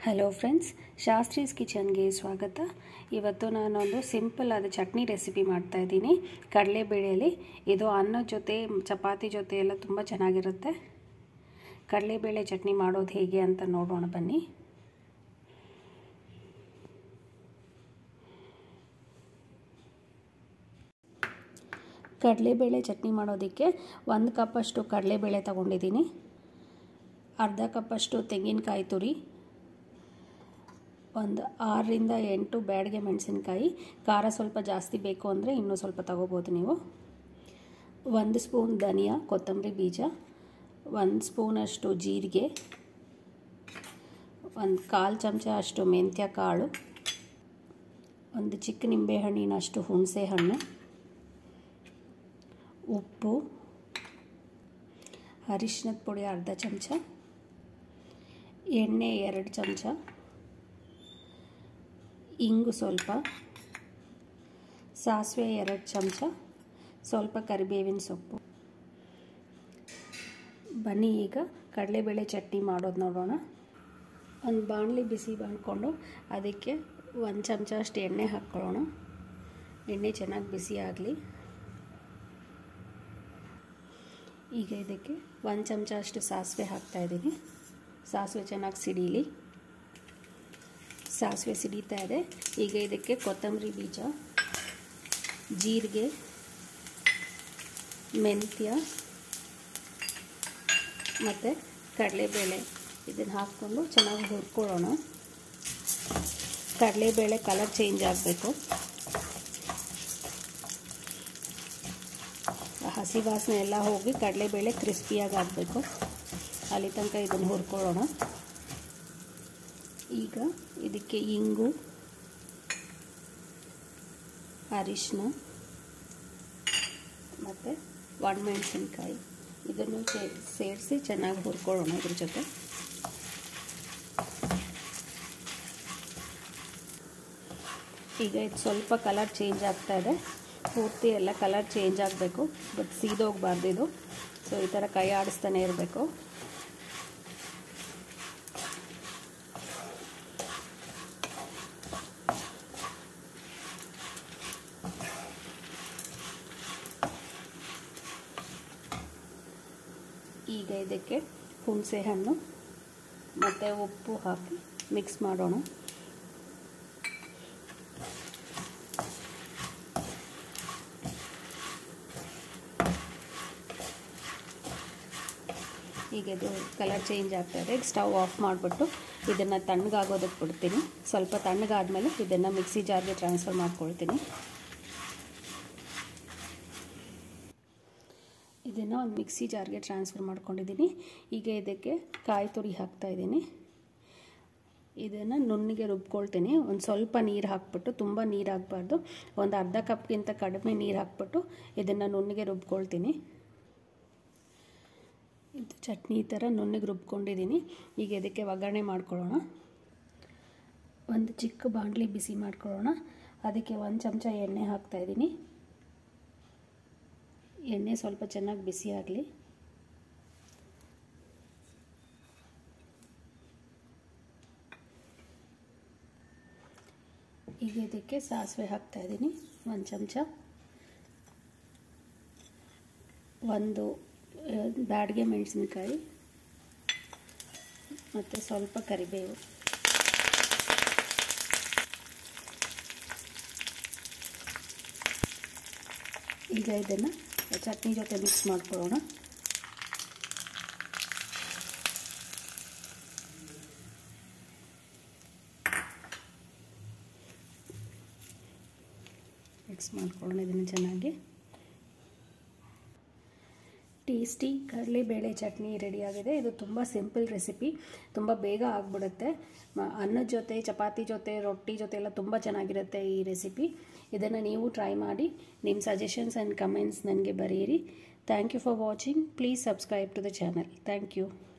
hello friends ಶಾಸ್ತ್ರೀಸ್ ಕಿಚನ್ಗೆ ಸ್ವಾಗತ ಇವತ್ತು ನಾನೊಂದು ಸಿಂಪಲ್ ಆದ ಚಟ್ನಿ ರೆಸಿಪಿ ಮಾಡ್ತಾ ಇದ್ದೀನಿ ಕಡಲೆಬೇಳೆಯಲ್ಲಿ ಇದು ಅನ್ನದ ಜೊತೆ ಚಪಾತಿ ಜೊತೆ ಎಲ್ಲ ತುಂಬ ಚೆನ್ನಾಗಿರುತ್ತೆ ಕಡಲೆಬೇಳೆ ಚಟ್ನಿ ಮಾಡೋದು ಹೇಗೆ ಅಂತ ನೋಡೋಣ ಬನ್ನಿ ಕಡಲೆಬೇಳೆ ಚಟ್ನಿ ಮಾಡೋದಕ್ಕೆ ಒಂದು ಕಪ್ಪಷ್ಟು ಕಡಲೆಬೇಳೆ ತಗೊಂಡಿದ್ದೀನಿ ಅರ್ಧ ಕಪ್ಪಷ್ಟು ತೆಂಗಿನಕಾಯಿ ತುರಿ ಒಂದು ಆರರಿಂದ ಎಂಟು ಬ್ಯಾಡಿಗೆ ಮೆಣಸಿನ್ಕಾಯಿ ಖಾರ ಸ್ವಲ್ಪ ಜಾಸ್ತಿ ಬೇಕು ಅಂದರೆ ಇನ್ನೂ ಸ್ವಲ್ಪ ತಗೋಬೋದು ನೀವು ಒಂದು ಸ್ಪೂನ್ ಧನಿಯಾ ಕೊತ್ತಂಬರಿ ಬೀಜ ಒಂದು ಸ್ಪೂನಷ್ಟು ಜೀರಿಗೆ ಒಂದು ಕಾಲು ಚಮಚ ಅಷ್ಟು ಮೆಂತ್ಯ ಕಾಳು ಒಂದು ಚಿಕ್ಕ ನಿಂಬೆಹಣ್ಣಿನಷ್ಟು ಹುಣಸೆ ಹಣ್ಣು ಉಪ್ಪು ಅರಿಶಿನದ ಪುಡಿ ಅರ್ಧ ಚಮಚ ಎಣ್ಣೆ ಎರಡು ಚಮಚ ಇಂಗು ಸ್ವಲ್ಪ ಸಾಸಿವೆ ಎರಡು ಚಮಚ ಸ್ವಲ್ಪ ಕರಿಬೇವಿನ ಸೊಪ್ಪು ಬನ್ನಿ ಈಗ ಕಡಲೆಬೇಳೆ ಚಟ್ನಿ ಮಾಡೋದು ನೋಡೋಣ ಒಂದು ಬಾಣಲಿ ಬಿಸಿ ಮಾಡ್ಕೊಂಡು ಅದಕ್ಕೆ ಒಂದು ಚಮಚ ಅಷ್ಟು ಎಣ್ಣೆ ಹಾಕ್ಕೊಳ್ಳೋಣ ಎಣ್ಣೆ ಚೆನ್ನಾಗಿ ಬಿಸಿ ಆಗಲಿ ಈಗ ಇದಕ್ಕೆ ಒಂದು ಚಮಚ ಅಷ್ಟು ಸಾಸಿವೆ ಹಾಕ್ತಾಯಿದ್ದೀನಿ ಸಾಸಿವೆ ಚೆನ್ನಾಗಿ ಸಿಡೀಲಿ ಸಾಸಿವೆ ಸಿಡಿತಾ ಇದೆ ಈಗ ಇದಕ್ಕೆ ಕೊತ್ತಂಬರಿ ಬೀಜ ಜೀರಿಗೆ ಮೆಂತ್ಯ ಮತ್ತು ಕಡಲೆಬೇಳೆ ಇದನ್ನು ಹಾಕ್ಕೊಂಡು ಚೆನ್ನಾಗಿ ಹುರ್ಕೊಳ್ಳೋಣ ಕಡಲೆಬೇಳೆ ಕಲರ್ ಚೇಂಜ್ ಆಗಬೇಕು ಹಸಿ ವಾಸನೆ ಎಲ್ಲ ಹೋಗಿ ಕಡಲೆಬೇಳೆ ಕ್ರಿಸ್ಪಿಯಾಗಿ ಆಗಬೇಕು ಅಲ್ಲಿ ತನಕ ಇದನ್ನು ಹುರ್ಕೊಳ್ಳೋಣ ಈಗ ಇದಕ್ಕೆ ಇಂಗು ಅರಿಶಿನ ಮತ್ತು ಒಣಮೆಣಸಿನ್ಕಾಯಿ ಇದನ್ನು ಸೇರಿಸಿ ಚೆನ್ನಾಗಿ ಹುರ್ಕೊಳ್ಳೋಣ ಇದ್ರ ಜೊತೆ ಈಗ ಇದು ಸ್ವಲ್ಪ ಕಲರ್ ಚೇಂಜ್ ಆಗ್ತಾ ಇದೆ ಪೂರ್ತಿ ಎಲ್ಲ ಕಲರ್ ಚೇಂಜ್ ಆಗಬೇಕು ಬಟ್ ಸೀದೋಗಬಾರ್ದು ಇದು ಸೊ ಈ ಥರ ಕೈ ಆಡಿಸ್ತಾನೆ ಇರಬೇಕು ಈಗ ಇದಕ್ಕೆ ಹುಣಸೆ ಹಣ್ಣು ಮತ್ತು ಉಪ್ಪು ಹಾಕಿ ಮಿಕ್ಸ್ ಮಾಡೋಣ ಈಗ ಇದು ಕಲರ್ ಚೇಂಜ್ ಆಗ್ತಾಯಿದೆ ಸ್ಟವ್ ಆಫ್ ಮಾಡಿಬಿಟ್ಟು ಇದನ್ನು ತಣ್ಣಗಾಗೋದಕ್ಕೆ ಬಿಡ್ತೀನಿ ಸ್ವಲ್ಪ ತಣ್ಣಗಾದ್ಮೇಲೆ ಇದನ್ನು ಮಿಕ್ಸಿ ಜಾರ್ಗೆ ಟ್ರಾನ್ಸ್ಫರ್ ಮಾಡ್ಕೊಳ್ತೀನಿ ಇದನ್ನು ಒಂದು ಮಿಕ್ಸಿ ಜಾರ್ಗೆ ಟ್ರಾನ್ಸ್ಫರ್ ಮಾಡ್ಕೊಂಡಿದ್ದೀನಿ ಈಗ ಇದಕ್ಕೆ ಕಾಯಿ ತುರಿ ಹಾಕ್ತಾಯಿದ್ದೀನಿ ಇದನ್ನು ನುಣ್ಣಿಗೆ ರುಬ್ಕೊಳ್ತೀನಿ ಒಂದು ಸ್ವಲ್ಪ ನೀರು ಹಾಕ್ಬಿಟ್ಟು ತುಂಬ ನೀರು ಹಾಕ್ಬಾರ್ದು ಒಂದು ಅರ್ಧ ಕಪ್ಗಿಂತ ಕಡಿಮೆ ನೀರು ಹಾಕ್ಬಿಟ್ಟು ಇದನ್ನು ನುಣ್ಣಿಗೆ ರುಬ್ಕೊಳ್ತೀನಿ ಇದು ಚಟ್ನಿ ಈ ಥರ ನುಣ್ಣಗೆ ರುಬ್ಕೊಂಡಿದ್ದೀನಿ ಈಗ ಇದಕ್ಕೆ ಒಗ್ಗರಣೆ ಮಾಡ್ಕೊಳ್ಳೋಣ ಒಂದು ಚಿಕ್ಕ ಬಾಣಲಿ ಬಿಸಿ ಮಾಡ್ಕೊಳ್ಳೋಣ ಅದಕ್ಕೆ ಒಂದು ಚಮಚ ಎಣ್ಣೆ ಹಾಕ್ತಾಯಿದ್ದೀನಿ ಎಣ್ಣೆ ಸ್ವಲ್ಪ ಚೆನ್ನಾಗಿ ಬಿಸಿ ಆಗಲಿ ಈಗ ಇದಕ್ಕೆ ಸಾಸಿವೆ ಹಾಕ್ತಾಯಿದ್ದೀನಿ ಒಂದು ಚಮಚ ಒಂದು ಬ್ಯಾಡಿಗೆ ಮೆಣಸಿನ್ಕಾಯಿ ಮತ್ತು ಸ್ವಲ್ಪ ಕರಿಬೇವು ಈಗ ಇದನ್ನು ಚಟ್ನಿ ಜೊತೆ ಮಿಕ್ಸ್ ಮಾಡ್ಕೊಳ್ಳೋಣ ಮಿಕ್ಸ್ ಮಾಡ್ಕೊಳ್ಳೋಣ ಇದನ್ನು ಚೆನ್ನಾಗಿ ಟೇಸ್ಟಿ ಕಡಲೆಬೇಳೆ ಚಟ್ನಿ ರೆಡಿಯಾಗಿದೆ ಇದು ತುಂಬ ಸಿಂಪಲ್ ರೆಸಿಪಿ ತುಂಬ ಬೇಗ ಆಗಿಬಿಡುತ್ತೆ ಅನ್ನದ ಜೊತೆ ಚಪಾತಿ ಜೊತೆ ರೊಟ್ಟಿ ಜೊತೆ ಎಲ್ಲ ತುಂಬ ಚೆನ್ನಾಗಿರುತ್ತೆ ಈ ರೆಸಿಪಿ ಇದನ್ನು ನೀವು ಟ್ರೈ ಮಾಡಿ ನಿಮ್ಮ ಸಜೆಷನ್ಸ್ ಆ್ಯಂಡ್ ಕಮೆಂಟ್ಸ್ ನನಗೆ ಬರೆಯಿರಿ thank you for watching please subscribe to the channel thank you